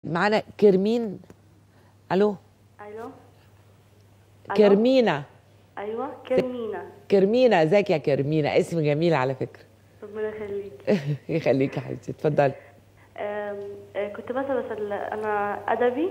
معانا كرمين الو الو كرمينا ايوه كرمينا كرمينا ازيك يا كرمينا اسم جميل على فكره ربنا يخليك يخليك يا حبيبتي اتفضلي آم، آه، كنت بس بس ال- انا ادبي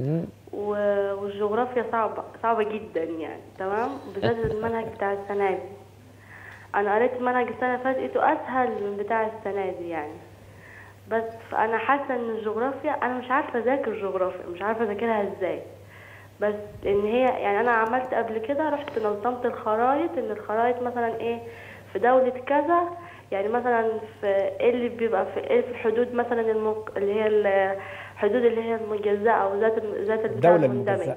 و- والجغرافيا صعبه صعبه جدا يعني تمام بالذات المنهج بتاع السنه دي انا قريت المنهج السنه اللي فاتت لقيته اسهل من بتاع السنه دي يعني بس انا حاسه ان الجغرافيا انا مش عارفه اذاكر جغرافيا مش عارفه اذاكرها ازاي بس لان هي يعني انا عملت قبل كده رحت نظمت الخرايط ان الخرايط مثلا ايه في دولة كذا يعني مثلا في ايه اللي بيبقى في ايه في الحدود مثلا المك... اللي هي الحدود اللي هي المجزأة او ذات الم- ذات البتاع الدولة المندمج المجزأة.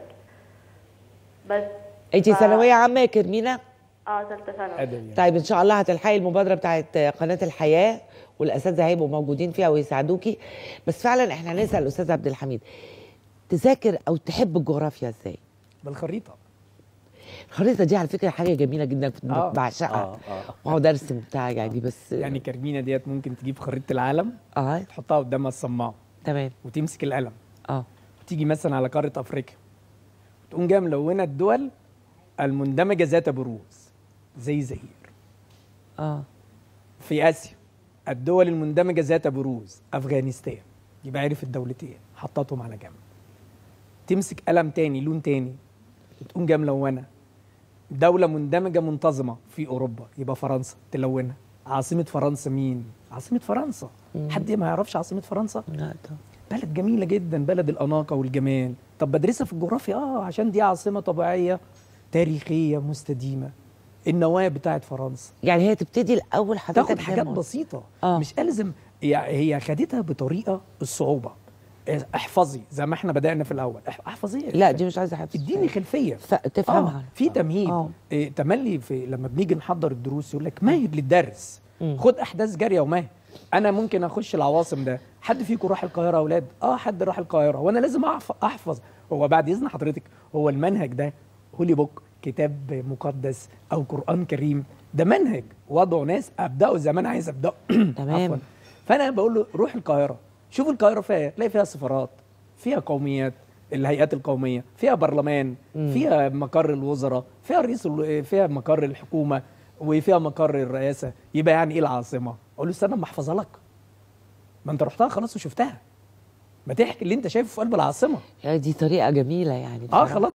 بس انت ف- ثانويه عامه يا كرمينا اه ثالثة ثانوي ادبي يعني. طيب ان شاء الله هتلحقي المبادره بتاعت قناه الحياه والاساتذه هيبقوا موجودين فيها ويساعدوكي بس فعلا احنا هنسال الاستاذ عبد الحميد تذاكر او تحب الجغرافيا ازاي بالخريطه الخريطه دي على فكره حاجه جميله جدا كنت آه، بعشقها آه، آه. واقعد ارسم بتاع يعني بس يعني كرمينه ديت ممكن تجيب خريطه العالم اه تحطها قدامها الصماعه تمام وتمسك القلم اه وتيجي مثلا على قاره افريقيا تقوم جايه ملونه الدول المندمجه ذات بروز زي زئير اه في اسيا الدول المندمجه ذات بروز افغانستان يبقى عرف الدولتين حطتهم على جنب تمسك قلم تاني لون تاني وتقوم جايه ملونه دوله مندمجه منتظمه في اوروبا يبقى فرنسا تلونها عاصمه فرنسا مين عاصمه فرنسا حد ما يعرفش عاصمه فرنسا لا طبعا بلد جميلة جدا بلد الأناقة والجمال طب بدرسها في الجغرافيا اه عشان دي عاصمة طبيعية تاريخية مستديمة النواة بتاعت فرنسا يعني هي تبتدي الاول حضرتك تاخد حاجات زي ما- بسيطة آه. مش ألزم هي هي خدتها بطريقة الصعوبة إيه، احفظي زي ما احنا بدأنا في الأول اح- احفظي لا دي مش عايزه حفظ اديني خلفية ف- تفهمها آه في تمهيد آه. إيه تملي في لما بنيجي نحضر الدروس يقول لك مهد للدرس مم. خد احداث جاريه ومهد انا ممكن اخش العواصم ده حد فيكم راح القاهره يا اولاد اه حد راح القاهره وانا لازم أحف- احفظ هو بعد اذن حضرتك هو المنهج ده هولي بوك كتاب مقدس او قران كريم ده منهج وضعه ناس ابداه زي ما انا عايز ابداه تمام. عفواً. فانا بقول له روح القاهره شوف القاهره فيها إيه؟ تلاقي فيها سفارات فيها قوميات الهيئات القوميه فيها برلمان فيها مقر الوزراء فيها رئيس ال- فيها مقر الحكومه وفيها مقر الرئاسه يبقى يعني ايه العاصمه اقول له استنى اما احفظها لك ما انت رحتها خلاص وشفتها ما تحكي اللي انت شايفه في قلب العاصمه دي طريقه جميله يعني اه بصراحة. خلاص